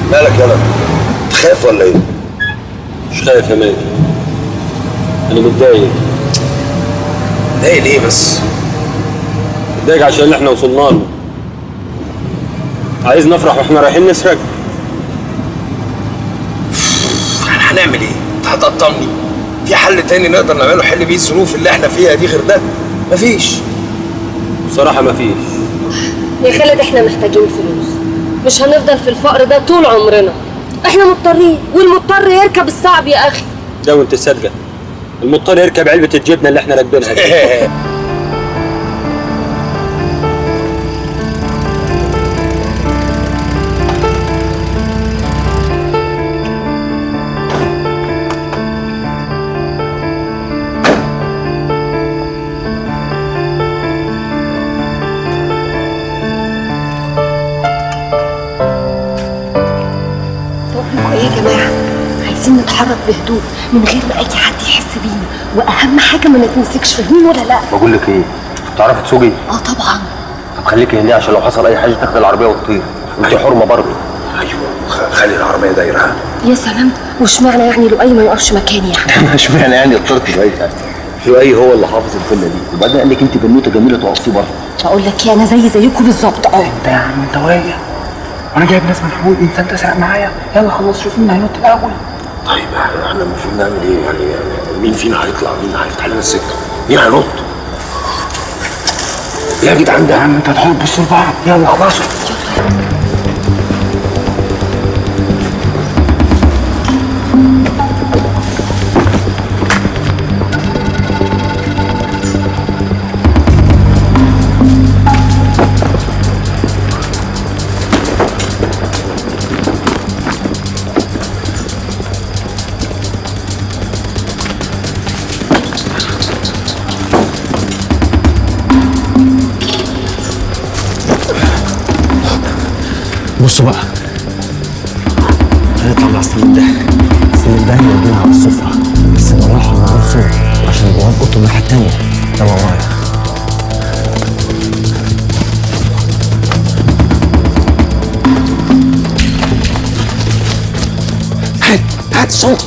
مالك يلا تخاف ولا ايه؟ مش خايف يا ماجد انا متضايق متضايق ليه بس؟ متضايق عشان اللي احنا وصلنا له عايز نفرح واحنا رايحين نسرق احنا هنعمل ايه؟ انت هتقطمني في حل تاني نقدر نعمله حل بيه الظروف اللي احنا فيها دي غير ده؟ مفيش بصراحه مفيش يا خالد احنا محتاجين فلوس مش هنفضل في الفقر ده طول عمرنا احنا مضطرين والمضطر يركب الصعب يا اخي ده وانت صادقه المضطر يركب علبه الجبنه اللي احنا راكبينها دي بقول لكم ايه يا جماعه عايزين نتحرك بهدوء من غير ما اي حد يحس بينا واهم حاجه ما نتمسكش فاهمين ولا لا بقول لك ايه تعرفي تسوقي اه طبعا طب خليكي هنا عشان لو حصل اي حاجه تاخدي العربيه وتطير انت حرمه برضه ايوه خلي العربيه دايره يا سلام واشمعنى يعني لؤي ما يقفش مكاني يعني اشمعنى يعني اخترت لؤي يعني لؤي هو اللي حافظ الفيلا دي وبعدين قال لك انت بنوته جميله تقفي برضه بقول لك ايه انا زي زيكم بالظبط اه انت يا عم انت واقع وانا جايب ناس من حقوق الانسان تسرق معايا يلا خلص شوف مين هينط الاول طيب احنا المفروض نعمل ايه يعني مين فينا هيطلع مين هيفتح لنا السكه مين هينط يا جدعان ده يا عم انت هتحط بصوا لبعض يلا خلصوا بصوا بقى هنطلع مع السلم ده السلم ده هيودينا على السفرة بس بالراحة من غير صوت عشان جواه اوضته الناحية التانية تابع ورايا هات هات صوت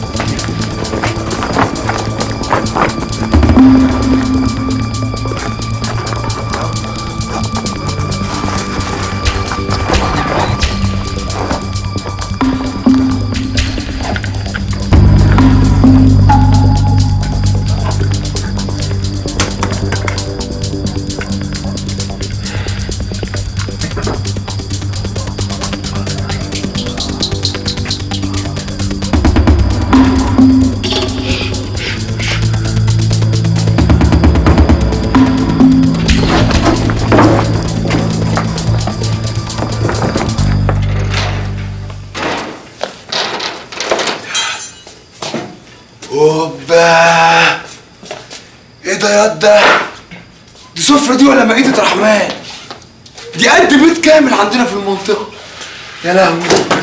اوبا ايه ده يا ده دي سفرة دي ولا مائدة رحمن دي قد بيت كامل عندنا في المنطقة يا لهوي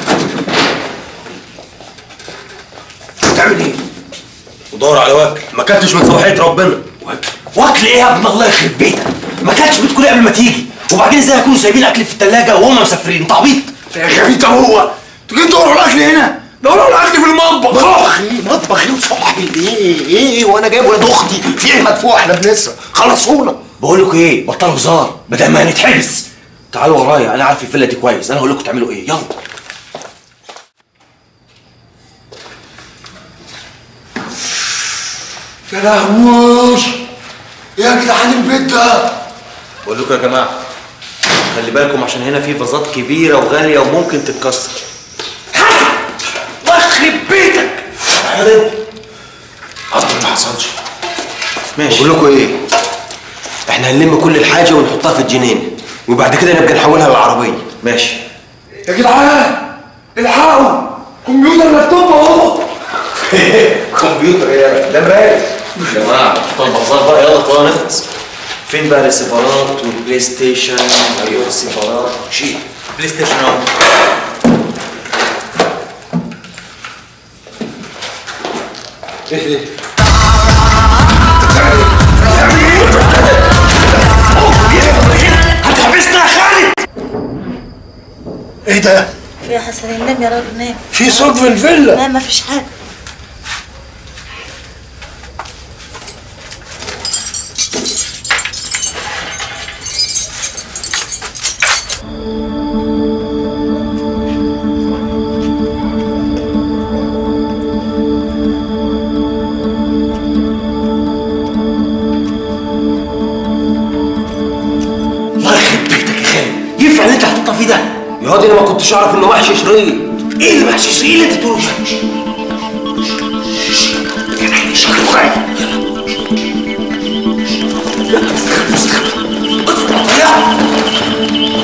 بتعمل ايه؟ ودور على واكل ما كلتش من صباحيه ربنا واكل ايه يا ابن الله يخرب بيتك ما كانش بتقول قبل ما تيجي وبعدين ازاي هيكونوا سايبين اكل في الثلاجه وهم مسافرين انت عبيط يا غبي انت هو انتوا جايين تدوروا على الاكل هنا دوروا على الاكل في المطبخ مطبخ ايه مطبخ ايه وصاحبي ايه ايه وانا جايب ولاد اختي في ايه مدفوع احنا بنسرق خلصونا بقول لكم ايه بطلوا هزار بدل ما هنتحبس تعالوا ورايا انا عارف الفيلا دي كويس انا هقول لكم تعملوا ايه يلا يا لهوي يا جدعان البيت ده بقول لكم يا جماعه خلي بالكم عشان هنا في فازات كبيره وغاليه وممكن تتكسر واخرب بيتك اصلا ما حصلش ماشي بقول لكم ايه احنا هنلم كل الحاجه ونحطها في الجنين وبعد كده نبقى نحولها للعربيه ماشي يا جدعان الحقوا كمبيوتر لابتوب اهو كمبيوتر ايه ده بارد يا جماعه بطل بهزار بقى يلا طلعنا نخلص فين بقى الريسيفرات والبلاي ستيشن ايوه الريسيفرات شيل بلاي ستيشن اهو ايه ده هتحبسنا يا خالد ايه ده؟ في يا حسن نام يا راجل نام في صوت في الفيلا لا ما فيش حاجه الله يخرب بيتك يا خالد ينفع اللي انت حاططها فيه ده يا واد انا ما كنتش اعرف انه محشي شريط ايه اللي محشي شريط ايه اللي انت بتقوله ده كان عيني شكله خايف يلا يلا مستخبي مستخبي اطفي العطيات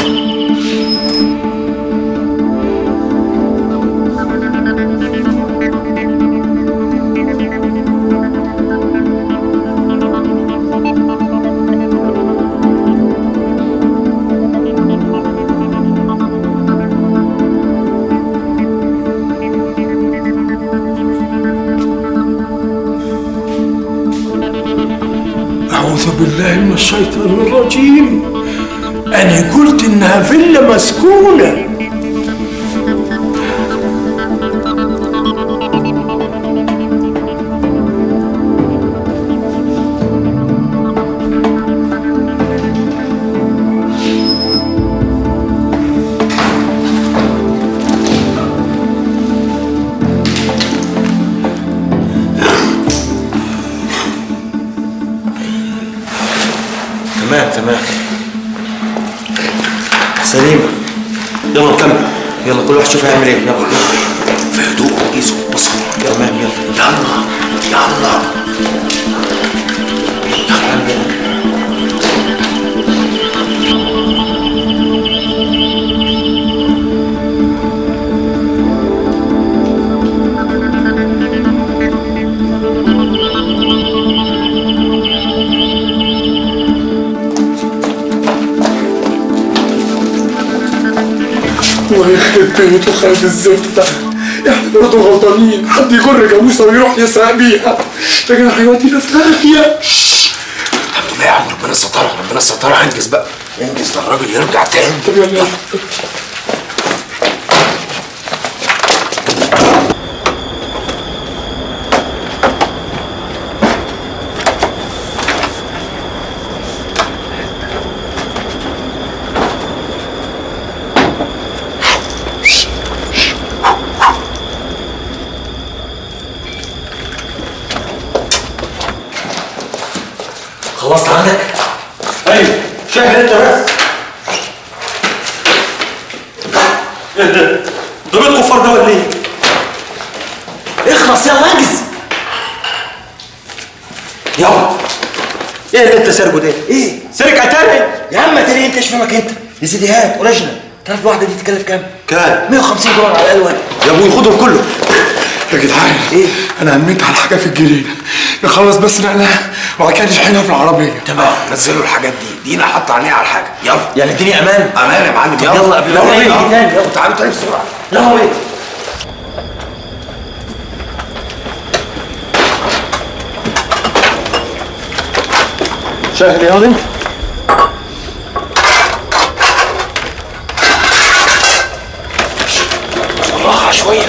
أعوذ بالله من الشيطان الرجيم أنا قلت إنها فيلا مسكونة تمام تمام سليمة يلا نكمل يلا كل واحد شوف هيعمل ايه يلا في هدوء وقيسه بصوا تمام يلا يلا يلا الله يخرب بيته خالد الزفت ده احنا برضه غلطانين حد يجر جاموسه ويروح يسرق بيها لكن هيودينا في داهيه الحمد لله يا عم ربنا سترها ربنا سترها انجز بقى انجز ده الراجل يرجع تاني طب يلا يلا خلصت عندك؟ ايوه شاهد انت بس ايه ده؟ ده بيت كفار ده ولا ايه؟ اخلص يلا انجز يلا ايه اللي انت سارقه ده؟ ايه؟ سارق عتاري؟ يا عم عتاري انت ايش فهمك انت؟ يا سيدي هات اوريجينال تعرف الواحده دي تتكلف كام؟ كام؟ 150 دولار على الاقل يا ابوي خدهم كله يا جدعان ايه؟ انا هميت على حاجه في الجنينه نخلص بس نقلها وبعد كده نشحنها في العربيه تمام نزلوا الحاجات دي دينا حط عينيها على الحاجه يلا يعني اديني امان امان يا معلم يلا يلا قبل ما يجي تاني يلا تعالوا تاني بسرعه يلا بينا شاهد يا انت بالراحه شويه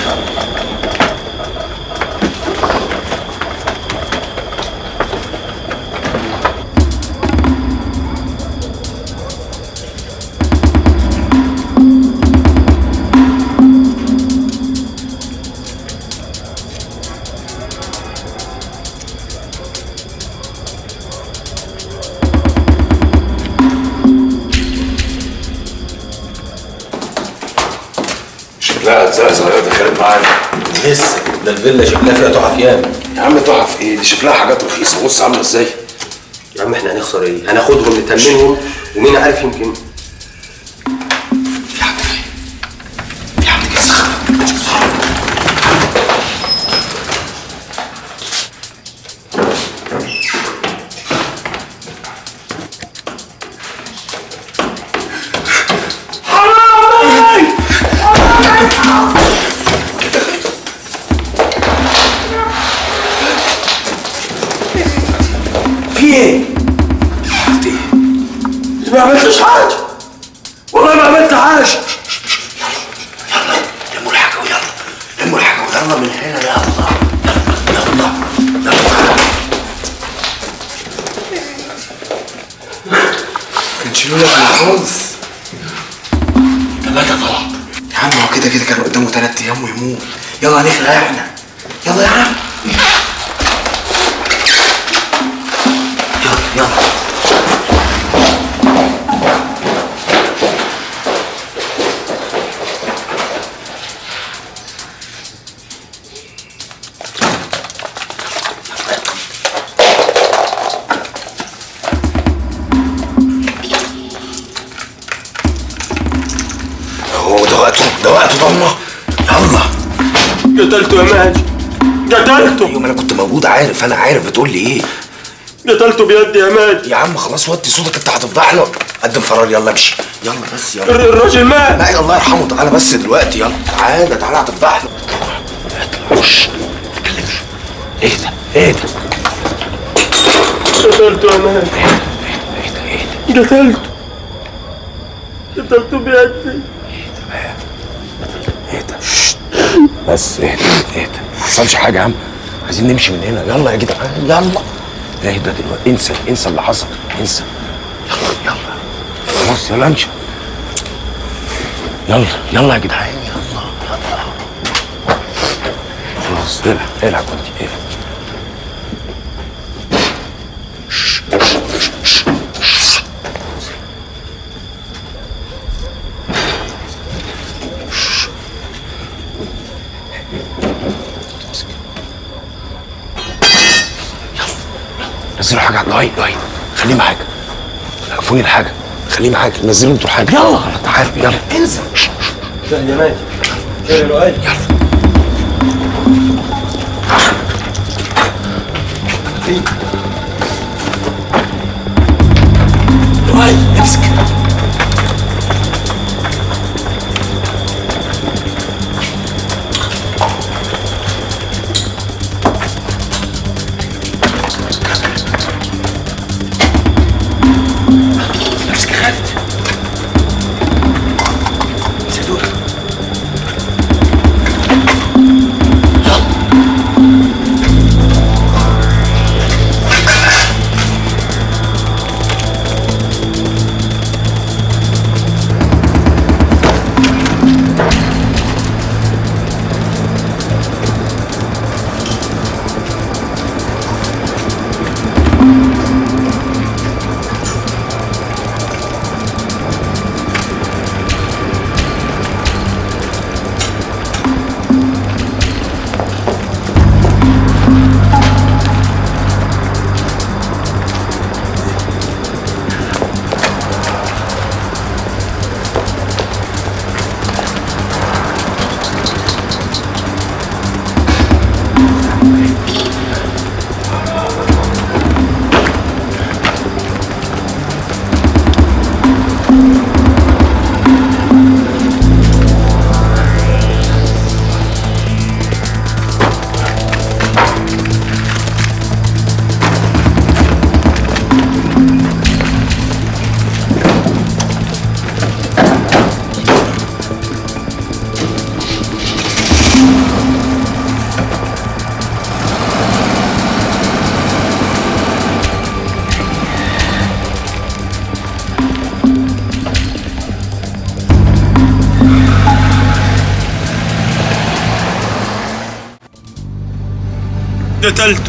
شكلها هتزقزق يا دخلت معانا لسه ده الفيلا شكلها فيها تحف ياما يا عم تحف ايه دي شكلها حاجات رخيصه بص عامله ازاي يا عم احنا هنخسر ايه؟ هناخدهم نتمنهم ومين عارف يمكن في ايه؟ ما عملتش حاجه كده كده كان قدامه ثلاث ايام ويموت يلا نخلع احنا يلا يا رب يلا يلا هو ده وقته ده وقته ضمه يلا قتلته يا ماجد قتلته يوم انا كنت موجود عارف انا عارف بتقول لي ايه قتلته بيدي يا ماجد يا عم خلاص وطي صوتك انت هتفضحنا قدم فرار يلا امشي يلا بس يلا الر- الراجل مات لا الله يرحمه تعالى بس دلوقتي يلا تعالى تعالى هتفضحنا اطلع وش ما تتكلمش ايه ده ايه ده قتلته يا ماجد قتلته قتلته بيدي بس اهدى اهدى ما حصلش حاجه يا عم عايزين نمشي من هنا يلا يا جدعان يلا اهدى دلوقتي انسى انسى اللي حصل انسى يلا يلا خلاص يلا امشي يلا يلا يا جدعان يلا يلا خلاص العب العب انت العب نزلوا حاجه على لؤي لؤي خليه معاك وقفوني الحاجه خليه معاك نزلوا انتوا الحاجه يلا تعال يلا انزل سهل يا ماجد سهل يا لؤي لؤي امسك امسك يا خالد سيدونا قتلته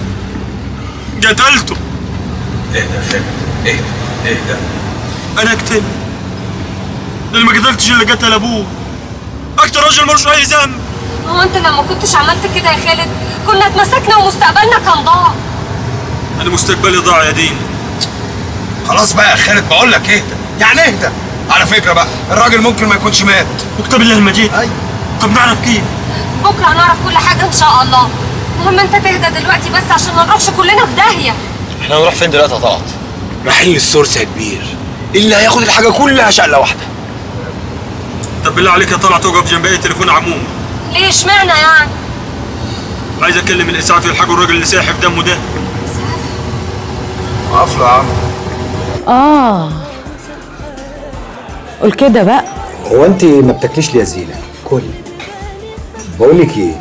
قتلته اهدى يا خالد اهدى اهدى انا قتلت اللي ما قتلتش اللي قتل ابوه اكتر راجل ملوش اي ذنب هو انت لو ما كنتش عملت كده يا خالد كنا اتمسكنا ومستقبلنا كان ضاع انا مستقبلي ضاع يا دين خلاص بقى يا خالد بقول لك اهدى يعني اهدى على فكره بقى الراجل ممكن ما يكونش مات وكتاب الله المجيد ايوه طب نعرف كيف بكره هنعرف كل حاجه ان شاء الله المهم انت تهدى دلوقتي بس عشان ما نروحش كلنا في داهيه احنا هنروح فين دلوقتي يا طلعت؟ رايحين للسورس يا كبير اللي هياخد الحاجه كلها شقله واحده طب بالله عليك يا طلعت توقف جنب اي تليفون عموما ليه اشمعنى يعني عايز اكلم الاسعاف يلحقوا الراجل اللي ساحب دمه ده اقف له يا عم اه قول كده بقى هو انت ما بتاكليش ليه يا زينه كلي بقول لك ايه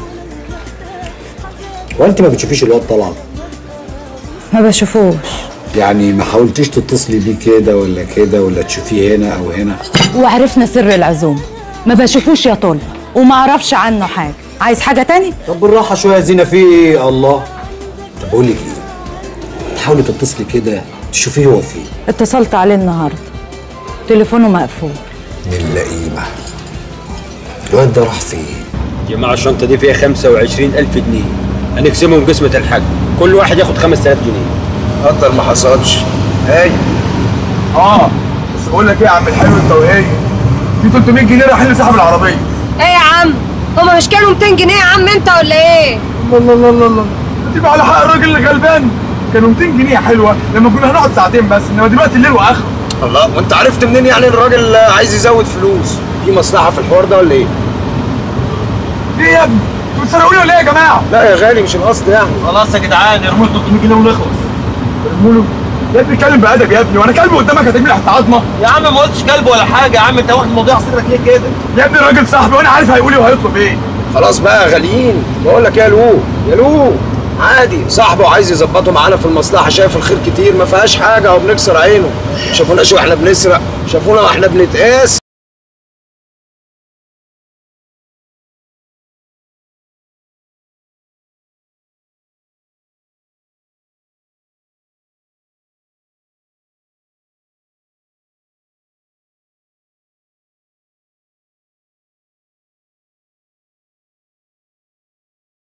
هو انت ما بتشوفيش الواد طلعت ما بشوفوش يعني ما حاولتيش تتصلي بيه كده ولا كده ولا تشوفيه هنا او هنا وعرفنا سر العزوم ما بشوفوش يا طول وما اعرفش عنه حاجه عايز حاجه تاني طب بالراحه شويه يا زينه في ايه الله طب بقول لك ايه تحاولي تتصلي كده تشوفيه هو فين اتصلت عليه النهارده تليفونه مقفول من لئيمه الواد ده راح فين يا جماعه الشنطه دي فيها 25000 جنيه هنقسمهم قسمه الحاج كل واحد ياخد 5000 جنيه قدر ما حصلش هاي اه بس بقول لك ايه يا عم الحلو انت وهي في 300 جنيه رايحين لصاحب العربيه ايه يا عم هما مش كانوا 200 جنيه يا عم انت ولا ايه الله الله الله الله تبقى على حق الراجل اللي غلبان كانوا 200 جنيه حلوه لما كنا هنقعد ساعتين بس انما دلوقتي الليل واخره الله وانت عرفت منين يعني الراجل عايز يزود فلوس في مصلحه في الحوار ده ولا ايه ايه يا ابني انتوا بتسرقوني ولا ايه يا جماعه لا يا غالي مش القصد يعني خلاص يا جدعان ارموا له 300 جنيه ونخلص ارموا له يا ابني اتكلم بادب يا ابني وانا كلب قدامك هتجيب لي حتى عظمه يا عم ما قلتش كلب ولا حاجه يا عم انت واخد الموضوع على صدرك ليه كده يا ابني راجل صاحبي وانا عارف هيقول ايه وهيطلب ايه خلاص بقى يا غاليين بقول لك يا لو يا لو عادي صاحبه عايز يظبطه معانا في المصلحه شايف الخير كتير ما فيهاش حاجه وبنكسر عينه شافوناش واحنا بنسرق شافونا واحنا بنتقاس